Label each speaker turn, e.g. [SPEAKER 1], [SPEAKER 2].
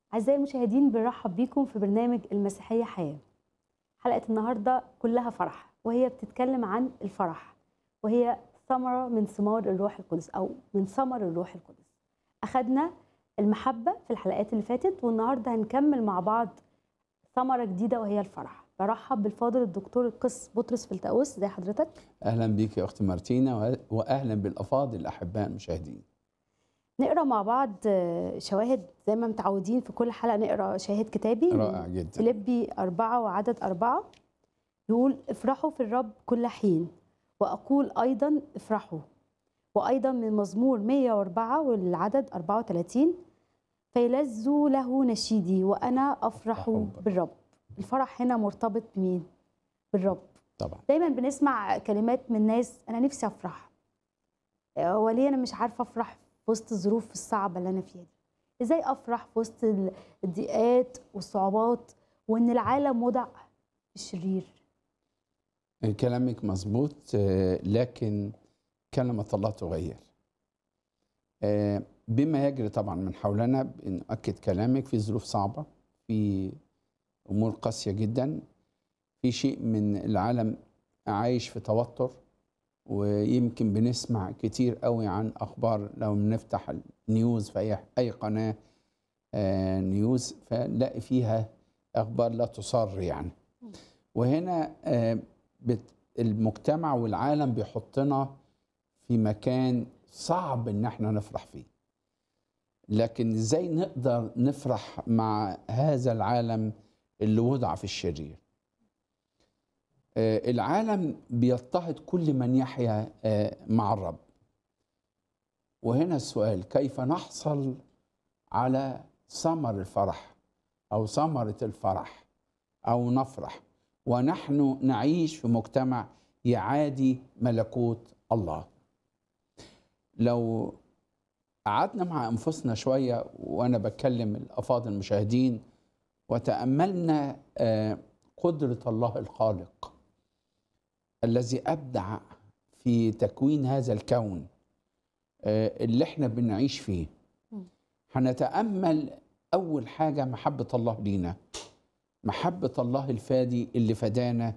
[SPEAKER 1] أعزائي المشاهدين بنرحب بيكم في برنامج المسيحية حياة حلقة النهاردة كلها فرح وهي بتتكلم عن الفرح وهي ثمرة من ثمار الروح القدس أو من ثمر الروح القدس أخدنا المحبة في الحلقات اللي فاتت والنهاردة هنكمل مع بعض ثمرة جديدة وهي الفرح برحب بالفاضل الدكتور القس بطرس فلتأوس زي حضرتك
[SPEAKER 2] اهلا بيك يا اختي مارتينا واهلا بالافاضل الاحباء المشاهدين
[SPEAKER 1] نقرا مع بعض آه، شواهد زي ما متعودين في كل حلقة نقرا شاهد كتابي
[SPEAKER 2] رائع جدا
[SPEAKER 1] فيليبي أربعة وعدد أربعة يقول افرحوا في الرب كل حين وأقول أيضا افرحوا وأيضا من مزمور 104 والعدد 34 فيلذوا له نشيدي وأنا أفرح
[SPEAKER 2] أحبك.
[SPEAKER 1] بالرب الفرح هنا مرتبط بمين؟ بالرب
[SPEAKER 2] طبعا
[SPEAKER 1] دايما بنسمع كلمات من ناس أنا نفسي أفرح هو ليه أنا مش عارفة أفرح في وسط الظروف الصعبة اللي أنا فيها دي إزاي أفرح في وسط الضيقات والصعوبات وإن العالم وضع في الشرير
[SPEAKER 2] كلامك مظبوط آه، لكن كلمة الله تغير آه، بما يجري طبعا من حولنا بنؤكد كلامك في ظروف صعبة في أمور قاسية جدا في شيء من العالم عايش في توتر ويمكن بنسمع كتير قوي عن أخبار لو بنفتح النيوز في أي أي قناة آه، نيوز فنلاقي فيها أخبار لا تصر يعني وهنا آه، بت- المجتمع والعالم بيحطنا في مكان صعب ان احنا نفرح فيه لكن ازاي نقدر نفرح مع هذا العالم اللي وضع في الشرير آه، العالم بيضطهد كل من يحيا آه، مع الرب وهنا السؤال كيف نحصل على ثمر الفرح او ثمره الفرح او نفرح ونحن نعيش في مجتمع يعادي ملكوت الله لو قعدنا مع انفسنا شويه وانا بكلم الافاضل المشاهدين وتاملنا آه، قدره الله الخالق الذي ابدع في تكوين هذا الكون آه، اللي احنا بنعيش فيه
[SPEAKER 1] مم.
[SPEAKER 2] هنتامل اول حاجه محبه الله لينا محبه الله الفادي اللي فدانا